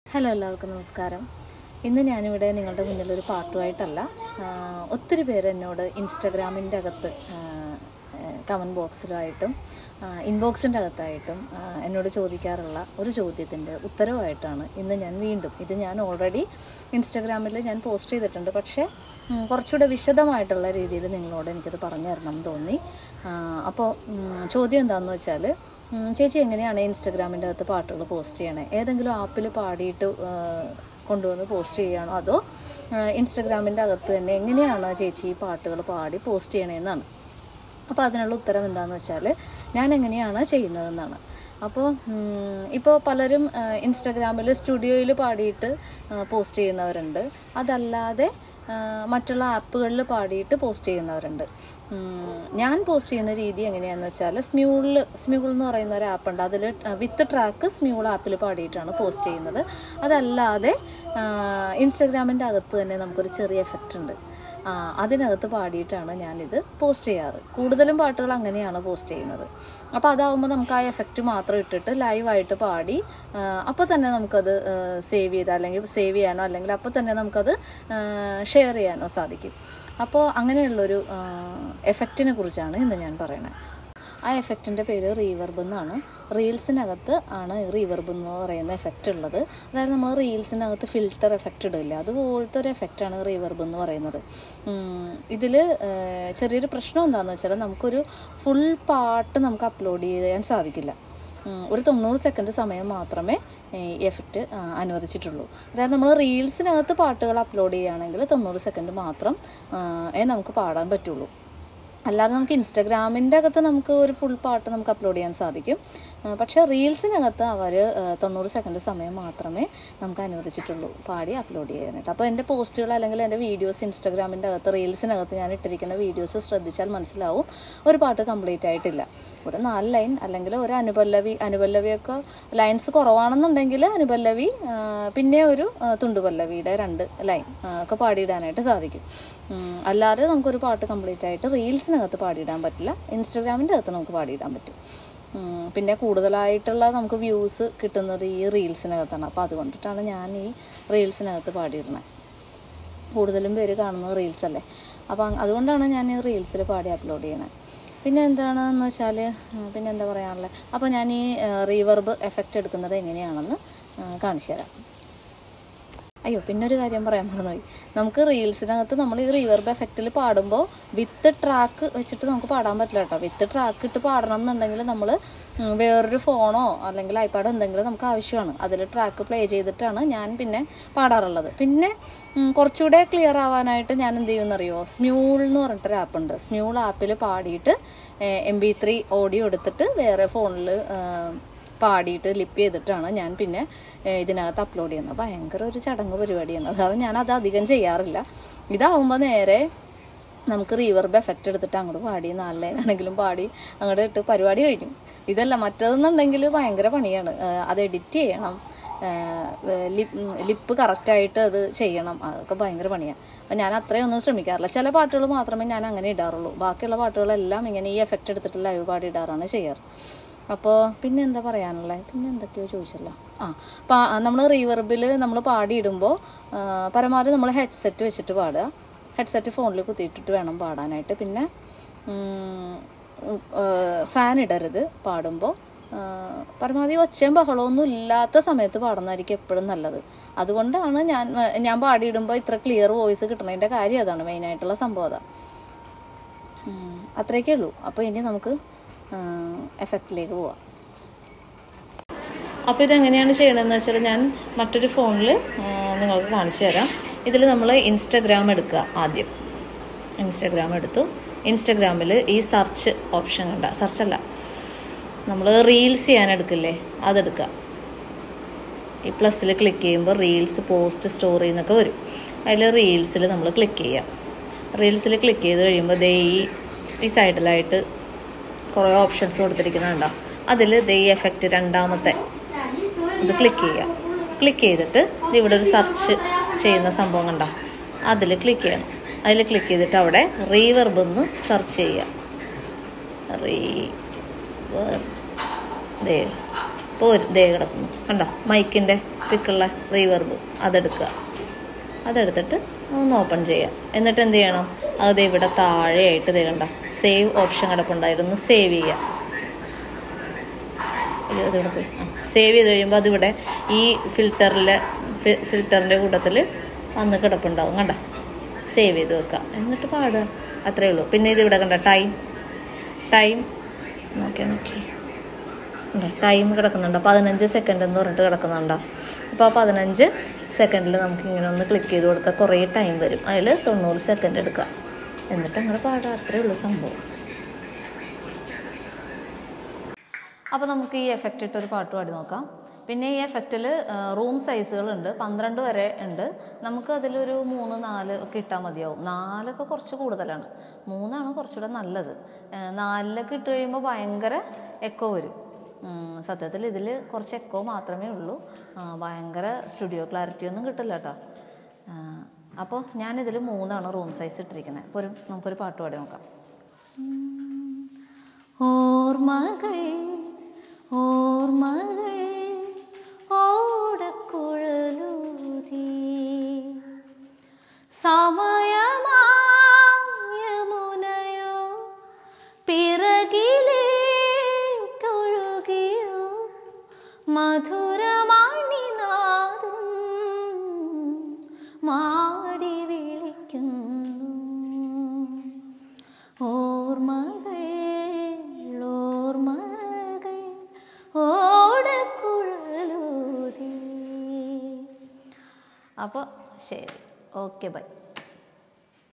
hello എല്ലാവർക്കും നമസ്കാരം ഇന്ന് ഞാനിവിടെ നിങ്ങളുടെ മുന്നിൽ ഒരു പാട്ടുമായിട്ടല്ല ആ, ഒത്തിരി പേര് എന്നോട് ഇൻസ്റ്റഗ്രാമിൻ്റെ അകത്ത് കമൻറ്റ് ബോക്സിലായിട്ടും ഇൻബോക്സിൻ്റെ അകത്തായിട്ടും ആ, എന്നോട് ചോദിക്കാറുള്ള ഒരു ചോദ്യത്തിൻ്റെ ഉത്തരവായിട്ടാണ് ഇന്ന് ഞാൻ വീണ്ടും ഇത് ഞാൻ ഓൾറെഡി ഇൻസ്റ്റഗ്രാമിൽ ഞാൻ പോസ്റ്റ് ചെയ്തിട്ടുണ്ട് പക്ഷേ ഉം, കുറച്ചുകൂടെ വിശദമായിട്ടുള്ള രീതിയിൽ നിങ്ങളോട് എനിക്കത് പറഞ്ഞു തരണം എന്ന് തോന്നി ആ, അപ്പോൾ ഉം, ചോദ്യം എന്താണെന്ന് വെച്ചാൽ ഉം, ചേച്ചി എങ്ങനെയാണ് ഇൻസ്റ്റഗ്രാമിൻ്റെ അകത്ത് പാട്ടുകൾ പോസ്റ്റ് ചെയ്യണേ ഏതെങ്കിലും ആപ്പിൽ പാടിയിട്ട് ആ, കൊണ്ടുവന്ന് പോസ്റ്റ് ചെയ്യുകയാണോ അതോ ഇൻസ്റ്റഗ്രാമിൻ്റെ അകത്ത് തന്നെ എങ്ങനെയാണ് ചേച്ചി ഈ പാട്ടുകൾ പാടി പോസ്റ്റ് ചെയ്യണേന്നാണ് അപ്പോൾ അതിനുള്ള ഉത്തരം എന്താണെന്ന് വെച്ചാൽ ഞാൻ എങ്ങനെയാണ് ചെയ്യുന്നതെന്നാണ് അപ്പോൾ ഇപ്പോൾ പലരും ഇൻസ്റ്റഗ്രാമിൽ സ്റ്റുഡിയോയിൽ പാടിയിട്ട് പോസ്റ്റ് ചെയ്യുന്നവരുണ്ട് അതല്ലാതെ ആ, മറ്റുള്ള ആപ്പുകളിൽ പാടിയിട്ട് പോസ്റ്റ് ചെയ്യുന്നവരുണ്ട് ഉം, ഞാൻ പോസ്റ്റ് ചെയ്യുന്ന രീതി എങ്ങനെയാണെന്ന് വെച്ചാൽ സ്മ്യൂളിൽ സ്മ്യൂൾ എന്ന് പറയുന്ന ഒരു ആപ്പുണ്ട് അതിൽ വിത്ത് ട്രാക്ക് സ്മ്യൂൾ ആപ്പിൽ പാടിയിട്ടാണ് പോസ്റ്റ് ചെയ്യുന്നത് അതല്ലാതെ ഇൻസ്റ്റഗ്രാമിൻ്റെ അകത്ത് തന്നെ നമുക്കൊരു ചെറിയ എഫക്റ്റ് ഉണ്ട് ആ, അതിനകത്ത് പാടിയിട്ടാണ് ഞാനിത് പോസ്റ്റ് ചെയ്യാറ് കൂടുതലും പാട്ടുകൾ അങ്ങനെയാണ് പോസ്റ്റ് ചെയ്യുന്നത് അപ്പോൾ അതാവുമ്പോൾ നമുക്ക് ആ എഫക്റ്റ് മാത്രം ഇട്ടിട്ട് ലൈവായിട്ട് പാടി അപ്പോൾ തന്നെ നമുക്കത് സേവ് ചെയ്ത് അല്ലെങ്കിൽ സേവ് ചെയ്യാനോ അല്ലെങ്കിൽ അപ്പോൾ തന്നെ നമുക്കത് ഷെയർ ചെയ്യാനോ സാധിക്കും അപ്പോൾ അങ്ങനെയുള്ളൊരു എഫക്റ്റിനെ കുറിച്ചാണ് ഇന്ന് ഞാൻ പറയണത് ആ എഫക്റ്റിൻ്റെ പേര് റീവർബ് എന്നാണ് റീൽസിനകത്ത് ആണ് റീവർബ് എന്ന് പറയുന്ന എഫക്റ്റ് ഉള്ളത് അതായത് നമ്മൾ റീൽസിനകത്ത് ഫിൽറ്റർ എഫക്റ്റ് ഇടില്ല അതുപോലത്തെ ഒരു എഫക്റ്റാണ് റീവർബ് എന്ന് പറയുന്നത് ഇതിൽ ചെറിയൊരു പ്രശ്നം എന്താണെന്ന് വെച്ചാൽ നമുക്കൊരു ഫുൾ പാട്ട് നമുക്ക് അപ്ലോഡ് ചെയ്യാൻ സാധിക്കില്ല ഉം, ഒരു തൊണ്ണൂറ് സെക്കൻഡ് സമയം മാത്രമേ ഈ എഫക്റ്റ് അനുവദിച്ചിട്ടുള്ളൂ അതായത് നമ്മൾ റീൽസിനകത്ത് പാട്ടുകൾ അപ്ലോഡ് ചെയ്യുകയാണെങ്കിൽ തൊണ്ണൂറ് സെക്കൻഡ് മാത്രം ആ, ഏ നമുക്ക് പാടാൻ പറ്റുള്ളൂ അല്ലാതെ നമുക്ക് ഇൻസ്റ്റഗ്രാമിൻ്റെ അകത്ത് നമുക്ക് ഒരു ഫുൾ പാട്ട് നമുക്ക് അപ്ലോഡ് ചെയ്യാൻ സാധിക്കും ആ, പക്ഷേ റീൽസിനകത്ത് അവർ തൊണ്ണൂറ് സെക്കൻഡ് സമയം മാത്രമേ നമുക്ക് അനുവദിച്ചിട്ടുള്ളൂ പാടി അപ്ലോഡ് ചെയ്യാനായിട്ട് അപ്പോൾ എൻ്റെ പോസ്റ്റുകൾ അല്ലെങ്കിൽ എൻ്റെ വീഡിയോസ് ഇൻസ്റ്റഗ്രാമിൻ്റെ അകത്ത് റീൽസിനകത്ത് ഞാൻ ഇട്ടിരിക്കുന്ന വീഡിയോസ് ശ്രദ്ധിച്ചാൽ മനസ്സിലാവും ഒരു പാട്ട് കംപ്ലീറ്റ് ആയിട്ടില്ല ഒരു നാല് ലൈൻ അല്ലെങ്കിൽ ഒരു അനുപല്ലവി അനുപല്ലവിയൊക്കെ ലൈൻസ് കുറവാണെന്നുണ്ടെങ്കിൽ അനുപല്ലവി ആ, പിന്നെ ഒരു ആ, തുണ്ടുപല്ലവിയുടെ രണ്ട് ലൈൻ ആ, ഒക്കെ പാടിയിടാനായിട്ട് സാധിക്കും ഉം, അല്ലാതെ നമുക്കൊരു പാട്ട് കംപ്ലീറ്റ് ആയിട്ട് റീൽസിനകത്ത് പാടിയിടാൻ പറ്റില്ല ഇൻസ്റ്റഗ്രാമിൻ്റെ അകത്ത് നമുക്ക് പാടിയിടാൻ പറ്റും ഉം, പിന്നെ കൂടുതലായിട്ടുള്ള നമുക്ക് വ്യൂസ് കിട്ടുന്നത് ഈ റീൽസിനകത്താണ് അപ്പോൾ അതുകൊണ്ടിട്ടാണ് ഞാൻ ഈ റീൽസിനകത്ത് പാടിയിടുന്നത് കൂടുതലും പേര് കാണുന്നത് റീൽസ് അല്ലേ അപ്പോൾ അങ് അതുകൊണ്ടാണ് ഞാൻ ഈ റീൽസിൽ പാടി അപ്ലോഡ് ചെയ്യണത് പിന്നെ എന്താണെന്ന് വെച്ചാൽ പിന്നെ എന്താ പറയാനുള്ളത് അപ്പോൾ ഞാൻ ഈ റീവർബ് എഫക്റ്റ് എടുക്കുന്നത് എങ്ങനെയാണെന്ന് ആ, കാണിച്ചു തരാം അയ്യോ പിന്നെ ഒരു കാര്യം പറയാൻ മറന്നുപോയി നമുക്ക് റീൽസിനകത്ത് നമ്മൾ ഈ റീവർബ് എഫക്റ്റിൽ പാടുമ്പോൾ വിത്ത് ട്രാക്ക് വെച്ചിട്ട് നമുക്ക് പാടാൻ പറ്റില്ല കേട്ടോ വിത്ത് ട്രാക്ക് ഇട്ട് പാടണം എന്നുണ്ടെങ്കിൽ നമ്മൾ വേറൊരു ഫോണോ അല്ലെങ്കിൽ ഐപാഡോ എന്തെങ്കിലും നമുക്ക് ആവശ്യമാണ് അതിൽ ട്രാക്ക് പ്ലേ ചെയ്തിട്ടാണ് ഞാൻ പിന്നെ പാടാറുള്ളത് പിന്നെ ഉം, കുറച്ചുകൂടെ ക്ലിയർ ആവാനായിട്ട് ഞാൻ എന്ത് ചെയ്യുമെന്നറിയോ സ്മ്യൂൾ എന്ന് പറഞ്ഞിട്ടൊരു ആപ്പുണ്ട് സ്മ്യൂൾ ആപ്പിൽ പാടിയിട്ട് എം ബി ത്രീ ഓഡിയോ എടുത്തിട്ട് വേറെ ഫോണിൽ പാടിയിട്ട് ലിപ്പ് ചെയ്തിട്ടാണ് ഞാൻ പിന്നെ ഏഹ്, ഇതിനകത്ത് അപ്ലോഡ് ചെയ്യുന്നത് ഭയങ്കര ഒരു ചടങ്ങ് പരിപാടിയാണ് അതായത് ഞാൻ അത് അധികം ചെയ്യാറില്ല ഇതാവുമ്പോൾ നേരെ നമുക്ക് റീവർബ് എഫക്റ്റ് എടുത്തിട്ട് അങ്ങോട്ട് പാടി നാല് ലൈൻ ആണെങ്കിലും പാടി അങ്ങോട്ട് ഇട്ട് പരിപാടി കഴിഞ്ഞു ഇതല്ല മറ്റേതെന്നുണ്ടെങ്കിൽ ഭയങ്കര പണിയാണ് ഏഹ്, അത് എഡിറ്റ് ചെയ്യണം ലിപ്പ് കറക്റ്റായിട്ട് അത് ചെയ്യണം അതൊക്കെ ഭയങ്കര പണിയാണ് അപ്പം ഞാൻ അത്രയൊന്നും ശ്രമിക്കാറില്ല ചില പാട്ടുകൾ മാത്രമേ ഞാൻ അങ്ങനെ ഇടാറുള്ളൂ ബാക്കിയുള്ള പാട്ടുകളെല്ലാം ഇങ്ങനെ ഈ എഫക്റ്റ് എടുത്തിട്ട് ലൈവ് പാടി ഇടാറാണ് ചെയ്യാറ് അപ്പോൾ പിന്നെ എന്താ പറയാനുള്ളത് പിന്നെ എന്തൊക്കെയോ ചോദിച്ചല്ലോ ആ പാ നമ്മൾ റീവർബിൽ നമ്മൾ പാടിയിടുമ്പോൾ പരമാവധി നമ്മൾ ഹെഡ്സെറ്റ് വെച്ചിട്ട് പാടുക ഹെഡ്സെറ്റ് ഫോണിൽ കുത്തിയിട്ടിട്ട് വേണം പാടാനായിട്ട് പിന്നെ ഫാൻ ഇടരുത് പാടുമ്പോൾ പരമാവധി ഒച്ചയും ബഹളവും ഒന്നും ഇല്ലാത്ത സമയത്ത് പാടുന്നതായിരിക്കും എപ്പോഴും നല്ലത് അതുകൊണ്ടാണ് ഞാൻ ഞാൻ പാടിയിടുമ്പോൾ ഇത്ര ക്ലിയർ വോയിസ് കിട്ടണതിൻ്റെ കാര്യം അതാണ് മെയിനായിട്ടുള്ള സംഭവം അതാണ് ഉം, അത്രയൊക്കെ ഉള്ളൂ അപ്പോൾ ഇനി നമുക്ക് എഫക്റ്റിലേക്ക് പോവാം അപ്പോൾ ഇതെങ്ങനെയാണ് ചെയ്യണമെന്ന് വെച്ചാൽ ഞാൻ മറ്റൊരു ഫോണിൽ നിങ്ങൾക്ക് കാണിച്ചു തരാം ഇതിൽ നമ്മൾ ഇൻസ്റ്റഗ്രാം എടുക്കുക ആദ്യം ഇൻസ്റ്റഗ്രാം എടുത്തു ഇൻസ്റ്റഗ്രാമിൽ ഈ സെർച്ച് ഓപ്ഷൻ കണ്ട സെർച്ച് അല്ല നമ്മൾ റീൽസ് ചെയ്യാൻ എടുക്കില്ലേ അതെടുക്കുക ഈ പ്ലസ്സിൽ ക്ലിക്ക് ചെയ്യുമ്പോൾ റീൽസ് പോസ്റ്റ് സ്റ്റോറി എന്നൊക്കെ വരും അതിൽ റീൽസിൽ നമ്മൾ ക്ലിക്ക് ചെയ്യാം റീൽസിൽ ക്ലിക്ക് ചെയ്ത് കഴിയുമ്പോൾ ദേ ഈ ഈ സൈഡിലായിട്ട് കുറേ ഓപ്ഷൻസ് കൊടുത്തിരിക്കുന്നുണ്ടോ അതിൽ ദേ ഈ എഫക്റ്റ് രണ്ടാമത്തെ ഇത് ക്ലിക്ക് ചെയ്യുക ക്ലിക്ക് ചെയ്തിട്ട് ഇത് ഇവിടെ ഒരു സെർച്ച് ചെയ്യുന്ന സംഭവം കണ്ടോ അതിൽ ക്ലിക്ക് ചെയ്യണം അതിൽ ക്ലിക്ക് ചെയ്തിട്ട് അവിടെ റീവർബ് ഒന്ന് സെർച്ച് ചെയ്യുക റീ ദേ ഇപ്പോൾ ഒരു ദേ കിടക്കുന്നു കണ്ടോ മൈക്കിൻ്റെ പിക്കുള്ള റീവർബ് അതെടുക്കുക അതെടുത്തിട്ട് ഒന്ന് ഓപ്പൺ ചെയ്യുക എന്നിട്ട് എന്ത് ചെയ്യണം അത് ദേ ഇവിടെ താഴെയായിട്ട് ദേ കണ്ട സേവ് ഓപ്ഷൻ കിടപ്പുണ്ടായിരുന്നു സേവ് ചെയ്യുക അയ്യോ അതിവിടെ പോയി ആ സേവ് ചെയ്ത് കഴിയുമ്പോൾ അതിവിടെ ഈ ഫിൽറ്ററിലെ ഫിൽറ്ററിൻ്റെ കൂട്ടത്തിൽ വന്ന് കിടപ്പുണ്ടാവും കണ്ട സേവ് ചെയ്ത് വെക്കുക എന്നിട്ട് പാടുക അത്രയേ ഉള്ളൂ പിന്നെ ഇത് ഇവിടെ കണ്ട ടൈം ടൈം നോക്കിയാൽ നോക്കി ടൈം കിടക്കുന്നുണ്ട് പതിനഞ്ച് സെക്കൻഡ് എന്ന് പറഞ്ഞിട്ട് കിടക്കുന്നുണ്ടോ അപ്പോൾ ആ പതിനഞ്ച് സെക്കൻഡിൽ നമുക്ക് ഇങ്ങനെ ഒന്ന് ക്ലിക്ക് ചെയ്ത് കൊടുത്താൽ കുറേ ടൈം വരും അതിൽ തൊണ്ണൂറ് സെക്കൻഡ് എടുക്കുക എന്നിട്ട് അങ്ങനെ പാടുക അത്രയേ ഉള്ളൂ സംഭവം അപ്പോൾ നമുക്ക് ഈ എഫക്റ്റ് ഇട്ടൊരു പാട്ട് പാടി നോക്കാം പിന്നെ ഈ എഫക്റ്റിൽ റൂം സൈസുകളുണ്ട് പന്ത്രണ്ട് വരെ ഉണ്ട് നമുക്ക് അതിലൊരു മൂന്ന് നാല് ഒക്കെ ഇട്ടാൽ മതിയാവും നാലൊക്കെ കുറച്ച് കൂടുതലാണ് മൂന്നാണ് കുറച്ചുകൂടെ നല്ലത് ഏഹ് നാലിലൊക്കെ ഇട്ട് കഴിയുമ്പോൾ ഭയങ്കര എക്കോ വരും ഉം, സത്യത്തിൽ ഇതിൽ കുറച്ച് എക്കോ മാത്രമേ ഉള്ളൂ ആ, ഭയങ്കര സ്റ്റുഡിയോ ക്ലാരിറ്റി ഒന്നും കിട്ടില്ല കേട്ടോ അപ്പോൾ ഞാനിതിൽ മൂന്നാണ് റൂം സൈസ് ഇട്ടിരിക്കുന്നത് അപ്പോൾ ഒരു നമുക്കൊരു പാട്ട് പാടി നോക്കാം ഓർമ്മകൾ ഓർമ്മകൾ ഓടക്കുഴലൂതി സമയമായ മുനയോ പിറകിലേക്കൊഴുകിയോ മധുരമണിനാദം മാടി വിളിക്കുന്നു ഓർമ്മകൾ ഓർമ്മകൾ ഓടക്കുഴലൂതി അപ്പോൾ ശരി ഓക്കെ ബൈ